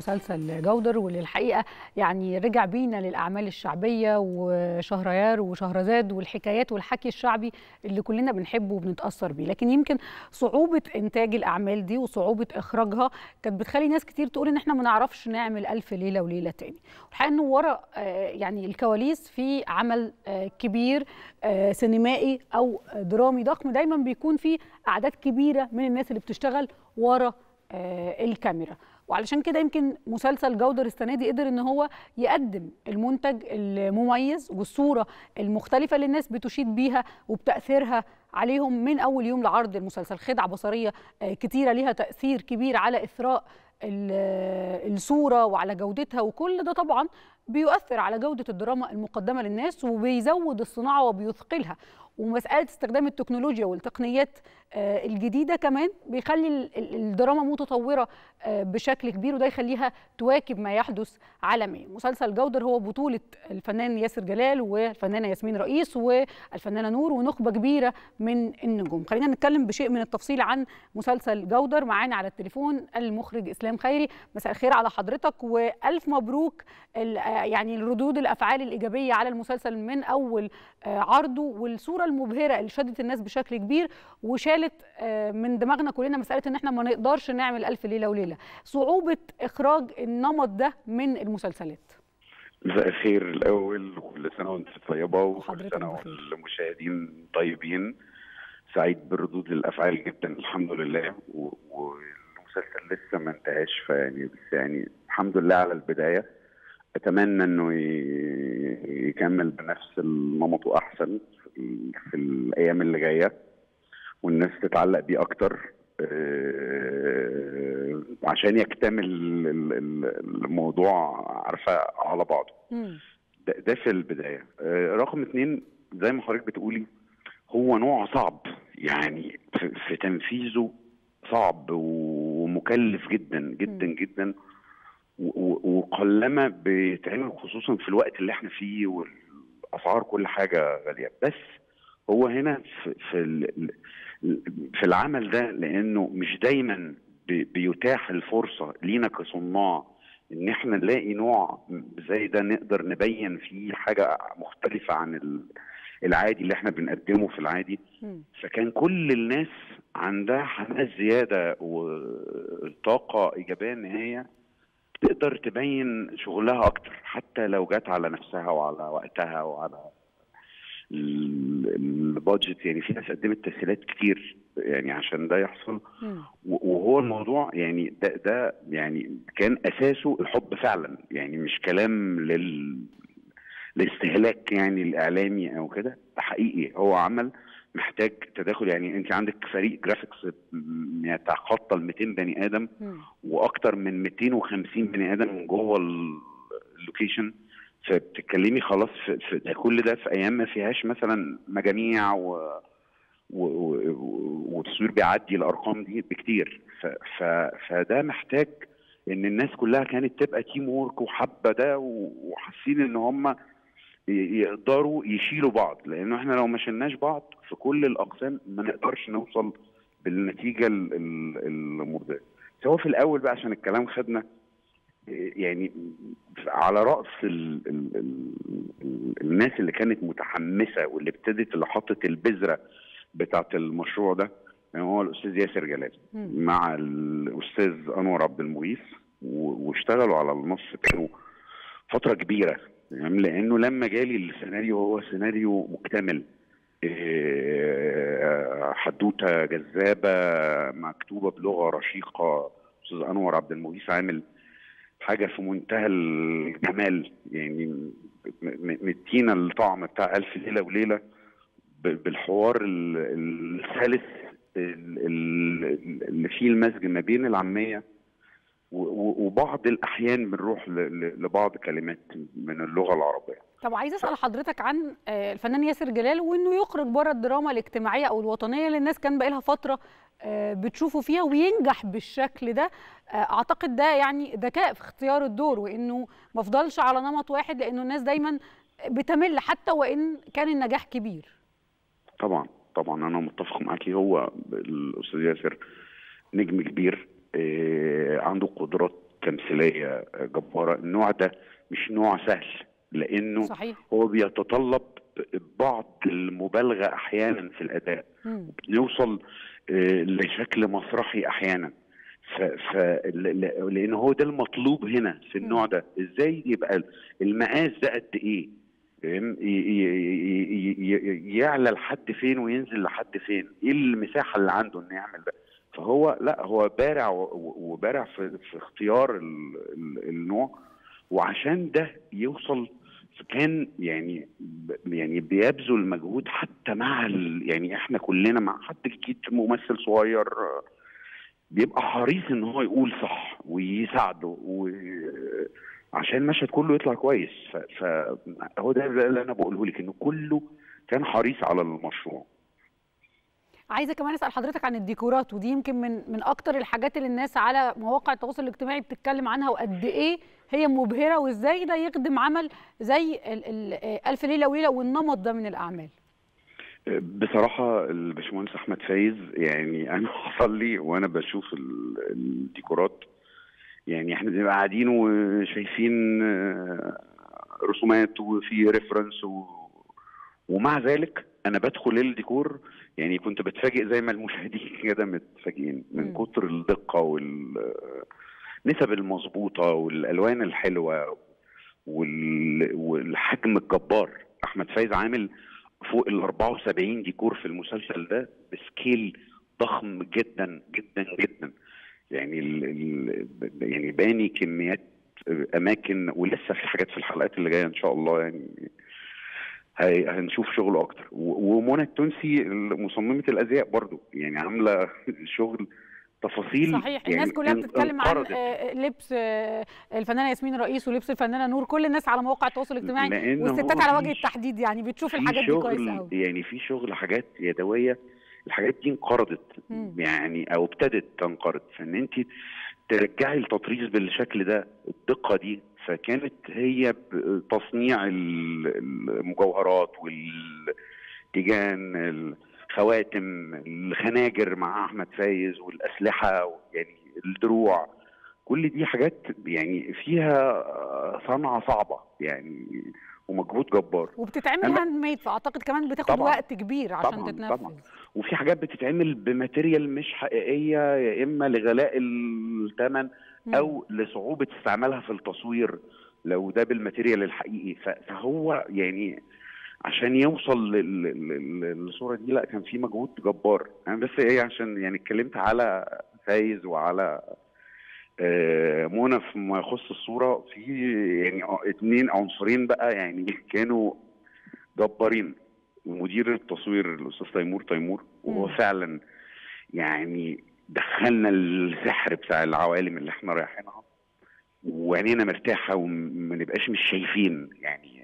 مسلسل جودر واللي الحقيقه يعني رجع بينا للاعمال الشعبيه وشهريار وشهرزاد والحكايات والحكي الشعبي اللي كلنا بنحبه وبنتاثر بيه لكن يمكن صعوبه انتاج الاعمال دي وصعوبه اخراجها كانت بتخلي ناس كتير تقول ان احنا ما نعرفش نعمل الف ليله وليله تاني الحقيقه انه ورا يعني الكواليس في عمل كبير سينمائي او درامي ضخم دايما بيكون في اعداد كبيره من الناس اللي بتشتغل ورا الكاميرا وعلشان كده يمكن مسلسل جودر السنه دي قدر ان هو يقدم المنتج المميز والصوره المختلفه اللي الناس بتشيد بيها وبتاثيرها عليهم من اول يوم لعرض المسلسل خدعه بصريه كتيره ليها تاثير كبير على اثراء الصوره وعلى جودتها وكل ده طبعا بيؤثر على جوده الدراما المقدمه للناس وبيزود الصناعه وبيثقلها ومساله استخدام التكنولوجيا والتقنيات الجديده كمان بيخلي الدراما متطوره بشكل كبير وده يخليها تواكب ما يحدث عالميا مسلسل جودر هو بطوله الفنان ياسر جلال والفنانه ياسمين رئيس والفنانه نور ونخبه كبيره من النجوم خلينا نتكلم بشيء من التفصيل عن مسلسل جودر معانا على التليفون المخرج اسلام خيري مساء الخير على حضرتك والف مبروك يعني ردود الافعال الايجابيه على المسلسل من اول عرضه والصوره المبهره اللي شدت الناس بشكل كبير وشالت من دماغنا كلنا مساله ان احنا ما نقدرش نعمل الف ليله وليله صعوبه اخراج النمط ده من المسلسلات مساء الخير الاول وكل سنه وانت طيبه وكل سنه والمشاهدين طيبين سعيد بردود الافعال جدا الحمد لله والمسلسل لسه ما انتهاش فيعني بس يعني الحمد لله على البدايه اتمنى انه يكمل بنفس النمط واحسن في الايام اللي جايه والناس تتعلق بيه اكتر عشان يكتمل الموضوع عارفه على بعضه ده, ده في البدايه رقم اتنين زي ما حضرتك بتقولي هو نوع صعب يعني في تنفيذه صعب ومكلف جدا جدا جدا وقلما بيتعمل خصوصا في الوقت اللي احنا فيه والاسعار كل حاجه غاليه بس هو هنا في في, في العمل ده لانه مش دايما بيتاح الفرصه لينا كصناع ان احنا نلاقي نوع زي ده نقدر نبين فيه حاجه مختلفه عن العادي اللي احنا بنقدمه في العادي فكان كل الناس عندها حماس زياده وطاقه ايجابيه ان هي تقدر تبين شغلها اكتر حتى لو جت على نفسها وعلى وقتها وعلى البادجت يعني في ناس قدمت تسهيلات كتير يعني عشان ده يحصل وهو الموضوع يعني ده ده يعني كان اساسه الحب فعلا يعني مش كلام لل الاستهلاك يعني الاعلامي او كده حقيقي هو عمل محتاج تداخل يعني انت عندك فريق جرافيكس يتخطى ال 200 بني ادم واكتر من 250 بني ادم من جوه اللوكيشن فبتتكلمي خلاص في, في ده كل ده في ايام ما فيهاش مثلا مجاميع و والتصوير بيعدي الارقام دي بكتير ف ف فده محتاج ان الناس كلها كانت تبقى تيم وورك وحابه ده وحاسين ان هم يقدروا يشيلوا بعض لانه احنا لو ما شلناش بعض في كل الاقسام ما نقدرش نوصل بالنتيجه المرضيه سواء في الاول بقى عشان الكلام خدنا يعني على راس ال ال ال ال الناس اللي كانت متحمسه واللي ابتدت اللي حطت البذره بتاعه المشروع ده يعني هو الاستاذ ياسر جلال مع الاستاذ انور عبد المغيث واشتغلوا على النص كانوا فتره كبيره يعني لانه لما جالي السيناريو هو سيناريو مكتمل حدوته جذابه مكتوبه بلغه رشيقه استاذ انور عبد المغيث عامل حاجه في منتهى الجمال يعني مدينا الطعم بتاع الف ليله وليله بالحوار السلس اللي فيه المزج ما بين العاميه وبعض الاحيان بنروح لبعض كلمات من اللغه العربيه طب عايز اسال حضرتك عن الفنان ياسر جلال وانه يخرج بره الدراما الاجتماعيه او الوطنيه اللي الناس كان بقى لها فتره بتشوفه فيها وينجح بالشكل ده اعتقد ده يعني ذكاء في اختيار الدور وانه ما افضلش على نمط واحد لانه الناس دايما بتمل حتى وان كان النجاح كبير طبعا طبعا انا متفق معاكي هو الاستاذ ياسر نجم كبير عنده قدرات تمثيليه جباره النوع ده مش نوع سهل لانه صحيح هو بيتطلب بعض المبالغه احيانا في الاداء مم. نوصل آه، لشكل مسرحي احيانا ف... ف... ل- ل- لان هو ده المطلوب هنا في النوع ده ازاي يبقى المقاس ده قد ايه فاهم؟ ي- ي- ي- ي- يعلى لحد فين وينزل لحد فين ايه المساحه اللي عنده انه يعمل ده فهو لا هو بارع و- و- وبارع في, في اختيار ال... ال... النوع وعشان ده يوصل كان يعني ب- يعني بيبذل مجهود حتى مع ال... يعني احنا كلنا مع حد جديد ممثل صغير آه، بيبقى حريص ان هو يقول صح ويساعده وعشان المشهد كله يطلع كويس ف- فهو ده اللي انا بقوله لك انه كله كان حريص على المشروع عايزه كمان اسال حضرتك عن الديكورات ودي يمكن من من اكتر الحاجات اللي الناس على مواقع التواصل الاجتماعي بتتكلم عنها وقد ايه هي مبهره وازاي ده يخدم عمل زي ال- ال- الف ليله وليله والنمط ده من الاعمال بصراحة الباشمهندس أحمد فايز يعني أنا حصل لي وأنا بشوف ال- الديكورات يعني إحنا بنبقى قاعدين وشايفين آه، رسومات وفي ريفرنس و... ومع ذلك أنا بدخل الديكور يعني كنت بتفاجئ زي ما المشاهدين كده متفاجئين من مم. كتر الدقة والنسب المظبوطة والألوان الحلوة وال... والحجم الجبار أحمد فايز عامل فوق ال 74 ديكور في المسلسل ده بسكيل ضخم جدا جدا جدا يعني ال ال يعني باني كميات اماكن ولسه في حاجات في الحلقات اللي جايه ان شاء الله يعني هي- هنشوف شغله اكتر و- ومنى التونسي مصممه الازياء برضو يعني عامله شغل تفاصيل صحيح يعني الناس كلها ان- بتتكلم عن انقرضت. آه، لبس آه، الفنانه ياسمين رئيس ولبس الفنانه نور كل الناس على مواقع التواصل الاجتماعي لأن والستات هو على في وجه التحديد يعني بتشوف في الحاجات دي كويس شغل قوي يعني في شغل حاجات يدويه الحاجات دي انقرضت مم. يعني او ابتدت تنقرض فان انت ترجعي التطريز بالشكل ده الدقه دي فكانت هي ب- تصنيع ال- المجوهرات والتيجان الخواتم الخناجر مع احمد فايز والاسلحه يعني الدروع كل دي حاجات يعني فيها صنعه صعبه يعني ومجهود جبار وبتتعمل أنا- هاند ميد فاعتقد كمان بتاخد طبعاً. وقت كبير عشان طبعاً، تتنفذ طبعاً. وفي حاجات بتتعمل بماتيريال مش حقيقيه يا اما لغلاء الثمن مم. او لصعوبه استعمالها في التصوير لو ده بالماتيريال الحقيقي ف- فهو يعني عشان يوصل لل- لل- للصوره دي لا كان في مجهود جبار انا بس ايه عشان يعني اتكلمت على فايز وعلى آه، منى فيما يخص الصوره في يعني اتنين عنصرين بقى يعني كانوا جبارين مدير التصوير الاستاذ تيمور تيمور وهو مم. فعلا يعني دخلنا السحر بتاع العوالم اللي احنا رايحينها وعينينا مرتاحه وما نبقاش مش شايفين يعني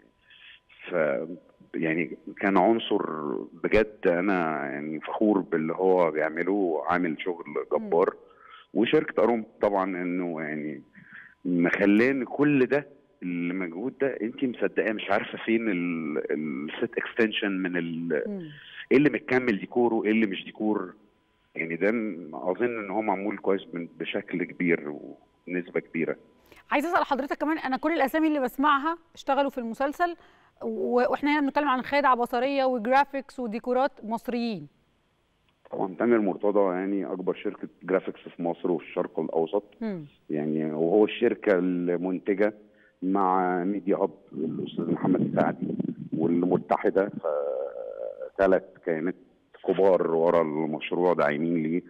ف يعني كان عنصر بجد انا يعني فخور باللي هو بيعمله عامل شغل جبار وشركه اروم طبعا انه يعني مخلان كل ده المجهود ده انت مصدقاه مش عارفه فين الست اكستنشن من ال مم. ايه اللي متكمل ديكور وايه اللي مش ديكور يعني ده م- اظن ان هو معمول كويس من- بشكل كبير ونسبه كبيره عايزه اسال حضرتك كمان انا كل الاسامي اللي بسمعها اشتغلوا في المسلسل و- واحنا هنا بنتكلم عن خدعه بصريه وجرافيكس وديكورات مصريين طبعا تامر مرتضى يعني اكبر شركه جرافيكس في مصر وفي الشرق الاوسط مم. يعني وهو الشركه المنتجه مع ميديا هاب الاستاذ محمد السعدي والمتحده ثلاث كيانات كبار ورا المشروع داعمين ليه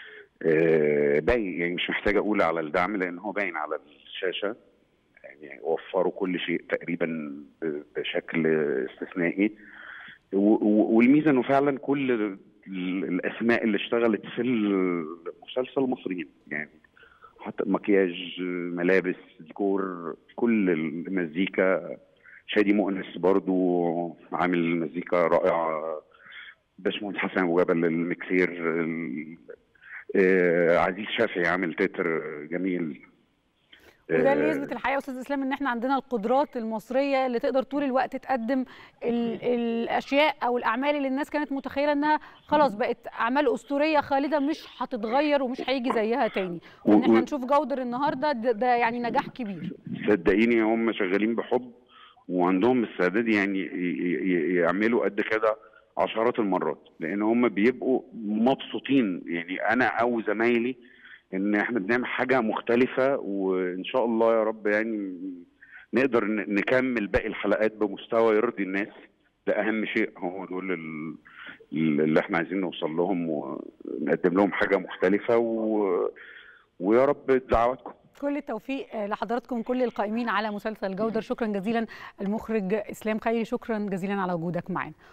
آه، باين يعني مش محتاج اقول على الدعم لان هو باين على الشاشه يعني وفروا كل شيء تقريبا ب- بشكل استثنائي و- و- والميزه انه فعلا كل ال- الاسماء اللي اشتغلت في المسلسل مصريين يعني حتى مكياج ملابس ديكور كل المزيكا شادي مؤنس برضو عامل مزيكا رائعه باشمهندس حسن ابو جبل المكسير ال- آه، عزيز شافعي عامل تتر جميل وده اللي يثبت الحقيقه يا استاذ اسلام ان احنا عندنا القدرات المصريه اللي تقدر طول الوقت تقدم ال الاشياء او الاعمال اللي الناس كانت متخيله انها خلاص بقت اعمال اسطوريه خالده مش هتتغير ومش هيجي زيها تاني وان احنا نشوف جودر النهارده ده, ده يعني نجاح كبير صدقيني هم شغالين بحب وعندهم استعداد يعني يعملوا قد كده عشرات المرات لان هم بيبقوا مبسوطين يعني انا او زمايلي ان احنا بنعمل حاجه مختلفه وان شاء الله يا رب يعني نقدر نكمل باقي الحلقات بمستوى يرضي الناس ده اهم شيء هو دول اللي احنا عايزين نوصل لهم ونقدم لهم حاجه مختلفه و... ويا رب دعواتكم كل التوفيق لحضراتكم كل القائمين على مسلسل جودر شكرا جزيلا المخرج اسلام خيري شكرا جزيلا على وجودك معنا